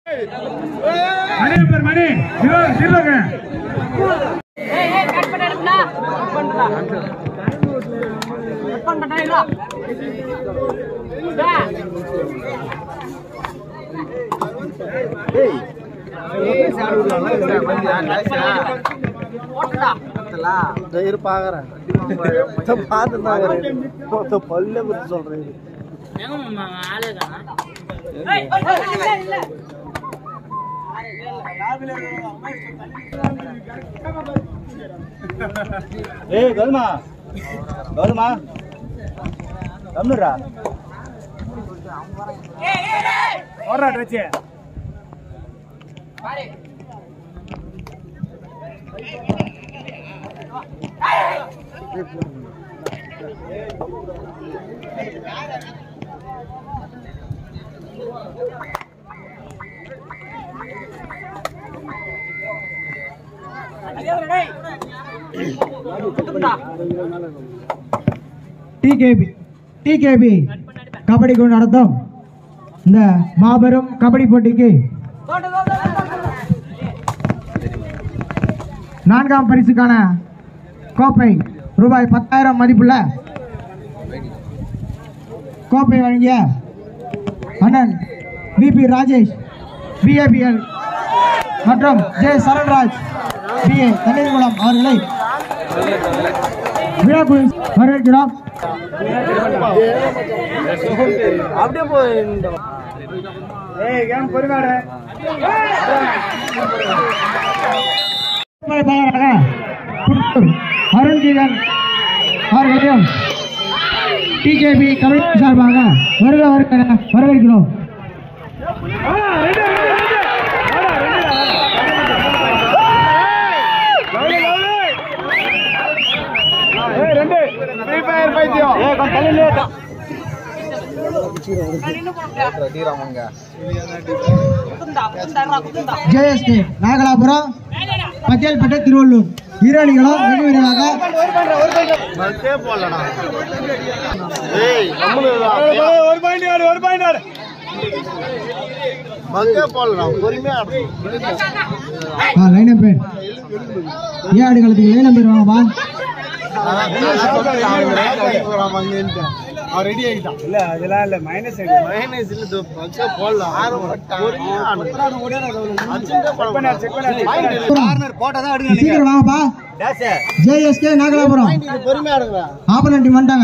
மணி number மணி சிவ- சிவங்க ஏய் கௌதமா கௌதமா கம்னுடா ஓடுறா ட்ரெச்சு DKP DKP kabaddi குழு நடத்தும் இந்த மாபெரும் கபடி போட்டிக்கு நான்காம் பரிசுக்கான கோப்பை ரூபாய் பத்தாயிரம் மதிப்புள்ள கோப்பை வழங்கிய அண்ணன் பிபி ராஜேஷ் பிஏபிஎல் மற்றும் ஜே சரண்ராஜ் பிஏ தண்ணீர்குளம் அவர்களை விழாக்குழு வரவேற்கிறோம் அப்படியே போய் ஏய் கேம் பொறுமையாடு பொறுப்பாளராக புத்தூர் அருண்ஜீவன் அவர்களையும் டிகேபி கமிட்டி சார்பாக வருக வருக என வரவேற்கிறோம் ஏய் ரெண்டு ஃப்ரீ ஃபயர் பைத்தியம் ஏய் கொஞ்சம் தள்ளி நில்லு. ஜேஎஸ்கே நாகலாபுரம் பச்சேல்பேட்டை திருவள்ளூர் ஈரோடிகளும் வெகு விரைவாக ஏய் நம்மளு ஒரு பாயிண்ட் ஆடு ஒரு பாயிண்ட் ஆடு மக்கே போடலாம் பொறுமையா ஆடணும் ஆ லைன் நம்பர் ஏன் ஆடு காலத்துக்கு லைன் நம்பர் வாங்கப்பா அவன் ரெடி ஆகிட்டான் இல்ல அதெல்லாம் இல்ல மைனஸ் மைனஸ் இல்ல இது மக்கே போடலாம் பொறுமையா ஆடணும் அச்சுட்டே போட பண்ணாரு, check பண்ணாரு, check பண்ணாரு. கார்னர் போட்டா தான் சீக்கிரம் வாங்கப்பா ஜேஎஸ்கே நாகலாபுரம் பொறுமையா ஆடுங்க ஆப்பனண்ட் டீம் வந்துட்டாங்க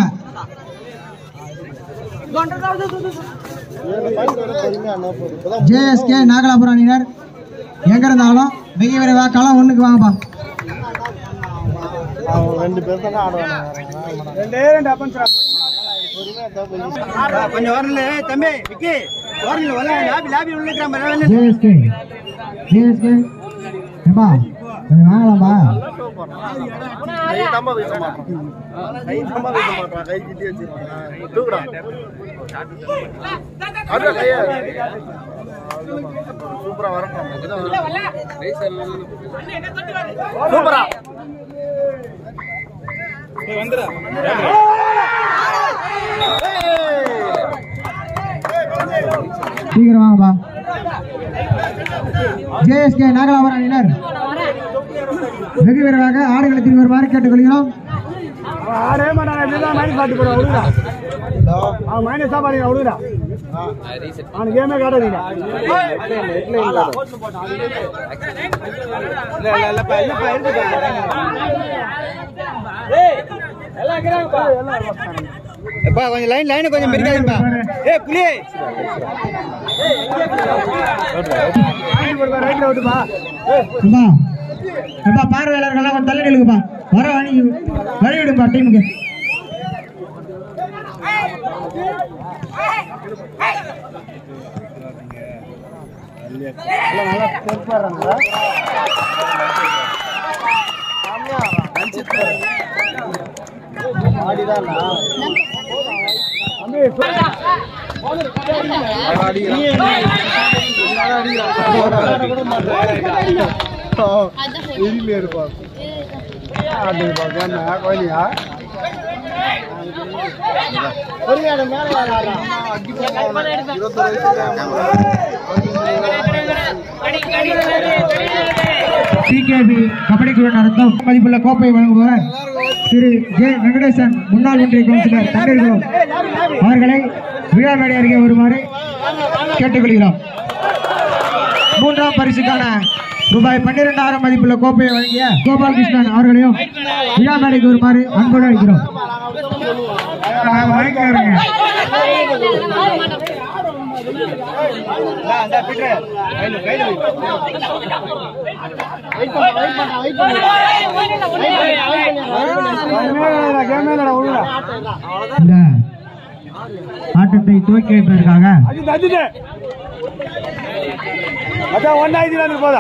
பொறுமையா ஆடணும் போதும் இப்பதான் ஜேஎஸ்கே நாகலாபுரம் அணியினர் எங்க இருந்தாலும் மிக விரைவாக களம் ஒண்ணுக்கு வாங்கப்பா அவன் ரெண்டு பேர் தானே ஆடுவாங்க ரெண்டே ரெண்டு அப்பன்ஸ்ரா கொஞ்சம் வரல தம்பி விக்கி வரல வரல லாபி லாபி உள்ள இருக்கிற ஜேஎஸ்கே ஜேஎஸ்கே ஏப்பா கொஞ்சம் வாங்கலாம்பா கை தம்ப வைக்க மாட்டான் கை தம்ப வைக்க மாட்டான் கை கிட்டி வச்சிருக்கான் தூக்குடா அப்படியே கையா சூப்பரா வரட்டும் சூப்பரா சீக்கிரம் வாங்கப்பா ஜேஎஸ்கே நாகலாபுரம் அணியினர் வெகு விரைவாக ஆடுகளை திரும்பி வருமாறு கேட்டுக்கொள்கிறோம் அவன் ஆடவே மாட்டான் இப்படிதான் மைனஸ் பாட்டு போடுவான் விடுடா அவன் மைனஸ் தான் பாருங்க விடுடா அவன் கேமே காட்டாதீங்க எப்பா கொஞ்சம் லைன் லைன் கொஞ்சம் பிரிக்காதீங்கப்பா ஏய் புலி ரைட்ல விட்டுப்பா ஏப்பா ஏப்பா பார்வையாளர்கள்லாம் கொஞ்சம் தள்ளி நிலுங்கப்பா வர வழி வழி விடுப்பா டீமுக்கு இருபத்தொரு வயசு சிகேபி கபடி குழு நடத்தும் மதிப்புள்ள கோப்பை வழங்குபவர் திரு ஜே வெங்கடேசன் முன்னாள் ஒன்றிய கவுன்சிலர் தண்ணீர்களும் அவர்களை விழா மேடை அருகே வருமாறு கேட்டுக்கொள்கிறோம் மூன்றாம் பரிசுக்கான ரூபாய் பன்னிரெண்டாயிரம் மதிப்புள்ள கோப்பையை வழங்கிய கோபாலகிருஷ்ணன் அவர்களையும் விழா மேடைக்கு வருமாறு அன்போடு அழைக்கிறோம் வாங்கிக்கிறேங்க. கேமே இல்லடா ஒழுங்கா இந்த ஆட்டத்தை துவக்கி வைப்பதற்காக அஜித் அஜித் அதான் ஒன்னாயிரத்தி நானூறு போதா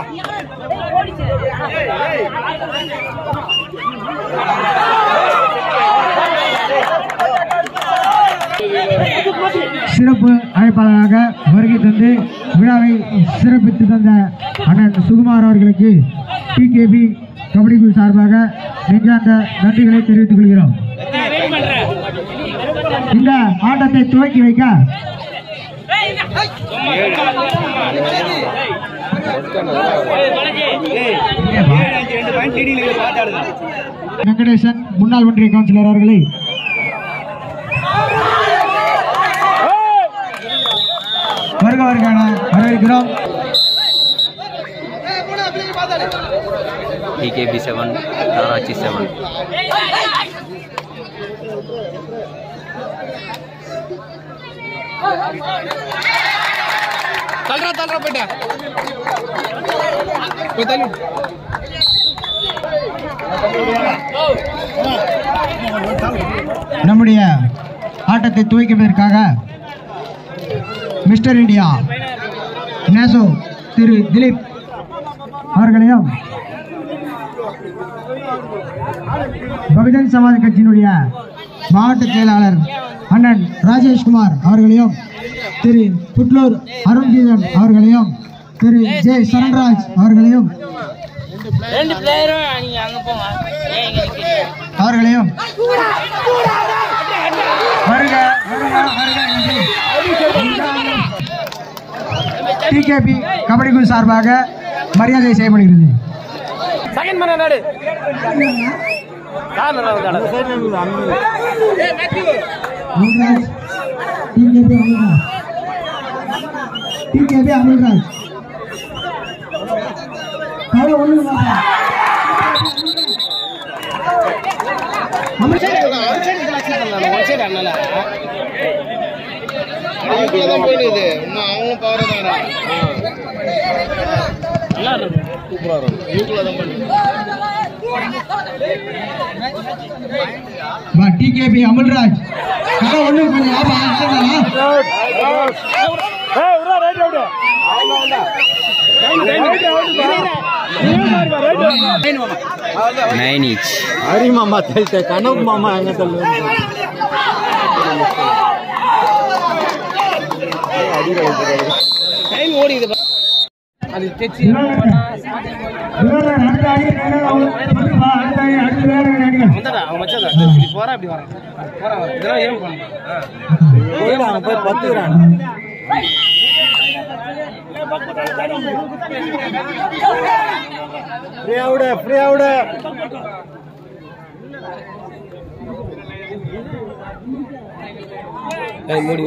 சிறப்பு அழைப்பாளராக வருகை தந்து விழாவை சிறப்பித்து தந்த அண்ணன் சுகுமார் அவர்களுக்கு டிகேபி கபடி குழு சார்பாக நெஞ்சார்ந்த நன்றிகளை தெரிவித்துக் கொள்கிறோம் இந்த ஆட்டத்தை துவக்கி வைக்க வெங்கடேசன் முன்னாள் ஒன்றிய கவுன்சிலர் அவர்களை வருக வருகான வரவேற்கிறோம் டிகேபி செவன் நகராட்சி செவன் தள்ளுறா தள்ளுறா போயிட்டா போய் தள்ளு நம்முடைய ஆட்டத்தை துவக்கிப்பதற்காக மிஸ்டர் இந்தியா நேசோ திரு திலீப் அவர்களையும் பகுஜன் சமாஜ் கட்சியினுடைய மாவட்ட செயலாளர் அண்ணன் ராஜேஷ்குமார் அவர்களையும் திரு புட்லூர் அருண்ஜீதன் அவர்களையும் திரு ஜே சரண்ராஜ் அவர்களையும் ரெண்டு பிளேயரும் நீங்க அங்க போங்க ஏன் இங்க நிக்கிறீங்க அவர்களையும் வருக வருக வருக என்று டிகேபி கபடி குழு சார்பாக மரியாதை செய்யப்படுகிறது செகண்ட் பண்ண நாடு அமல்ராஜ் டிகேபி அமல்ராஜ் டிகேபி அமல்ராஜ் கவலை ஒண்ணு தான் போயிடுது இன்னும் அவங்களும் பவர் தானே சூப்பரா இருக்கும் இவங்கள தான் பண்ணி பா டிகேபி அமல்ராஜ் கவலை ஒண்ணு கொஞ்சம் லாபம் ஆச்சுங்களா ஏய் உரா right out right out nine each Hari மாமா தெல்லிட்ட கனவு மாமா எங்க தள்ளு அடுத்த அடி அடுத்த அடி அடுத்த விளையாடுங்க அவன் மச்சான் இப்படி போறா இப்படி வரான் போறான் இதெல்லாம் ஏன் பண்ண போய் பத்துக்கிறான் ஃப்ரீயா விடு ஃப்ரீயா விடு மூடி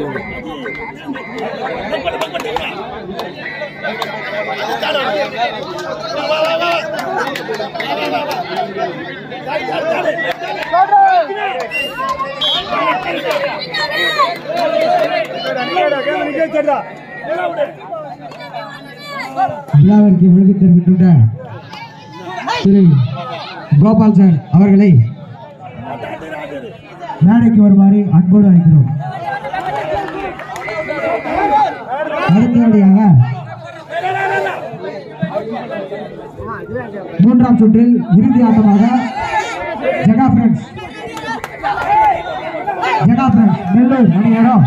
விழாவிற்கு வருகை தெரிவித்துள்ள திரு கோபால் சார் அவர்களை மேடைக்கு வருமாறு அன்போடு அழைக்கிறோம் அடுத்தபடியாக மூன்றாம் சுற்றில் இறுதி ஆட்டமாக ஜெகா ஃப்ரெண்ட்ஸ் ஜெகா ஃப்ரெண்ட்ஸ் நெல்லூர் அணியிடம்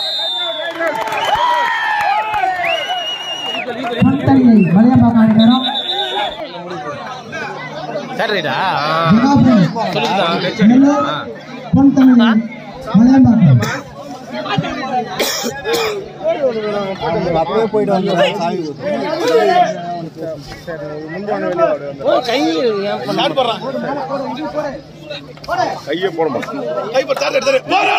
பத்தனியை வலியம்பாக்கம் அணியிடம் சரிடா ஜெகா ஃப்ரெண்ட்ஸ் நெல்லூர் பொன்தமிழ் மலையம்பாக்கம் அப்பவே போயிட்டு வந்து சாமி கையை போடமா கை போட சார் எடுத்து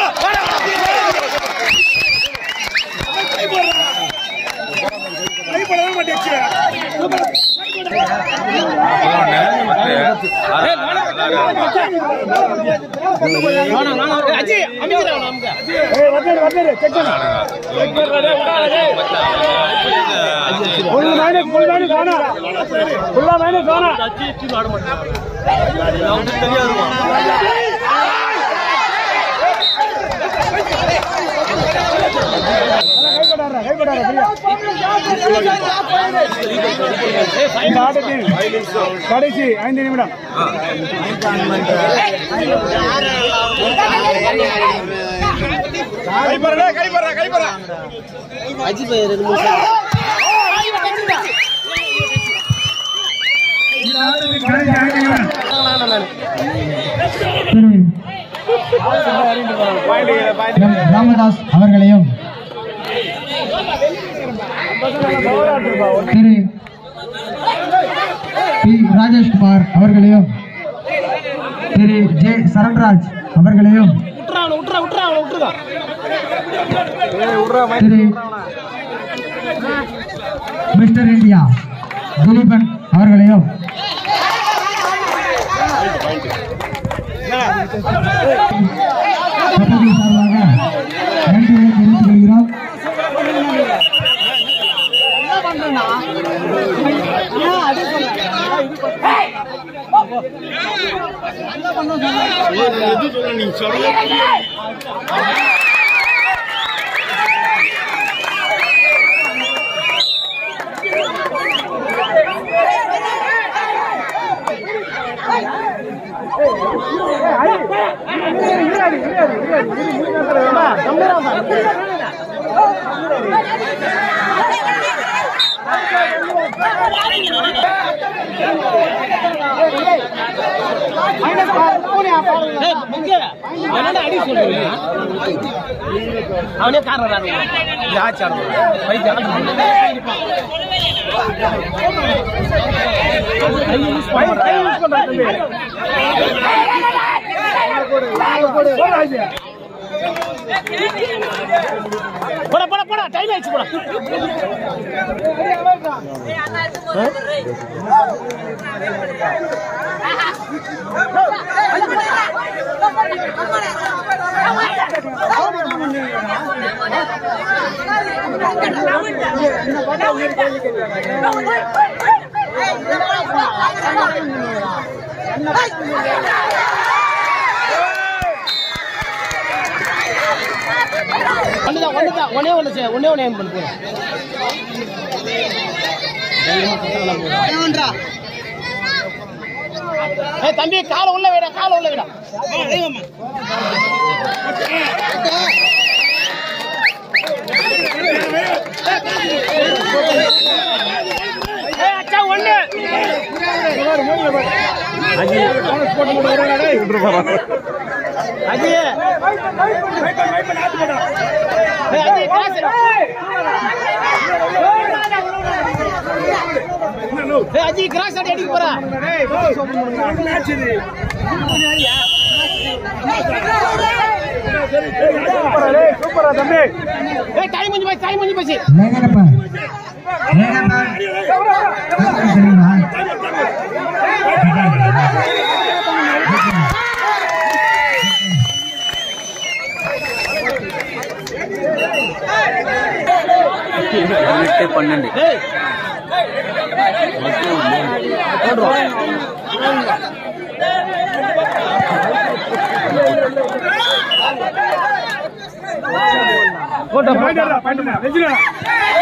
ஏய் வந்தேரு வந்தேரு செக் பண்ணு ஃபுல் மைனஸ் ஃபுல் மைனஸ் ஆனா ஃபுல்லா மைனஸ் ஆனா கைப்படாரா கைப்படாரா இந்த ஆட்டத்தின் கடைசி ஐந்து நிமிடம் கை போடுறா கை போடுறா கை போடுறா திரு எம் ராமதாஸ் அவர்களையும் திரு பி ராஜேஷ்குமார் அவர்களையும் திரு ஜே சரண்ராஜ் அவர்களையும் திரு மிஸ்டர் இந்தியா திலீபன் அவர்களையும் கபடி சார்பாக நன்றியை தெரிவித்துக் கொள்கிறோம் எது சொல்ல நீங்க சொல்ல அவனே காரணம் ஆச்சாரம் போட போட போட டைம் ஆயிடுச்சு போட ஒண்ணுதான் ஒண்ணுதான் ஒன்னே ஒண்ணு செய்ய ஒன்னே ஒண்ணு ஏன் பண்ண போறேன் ஏய் தம்பி காலை உள்ள வைடா காலை உள்ள வைடா ஏய் அச்சா ஒண்ணு அஜி ஏய் அஜி கிராஸ் ஏய் அஜி கிராஸ் அடி அடிக்க போறா சூப்பரா தம்பி ஏய் டைம் முடிஞ்சு போச்சு டைம் முடிஞ்சு போச்சு வேங்கடப்பா வேங்கடப்பா தெரியுமா பதினெட்டு பன்னெண்டு ஏய் போட்டா பாயிண்டா பாயிண்டா வெஜிடா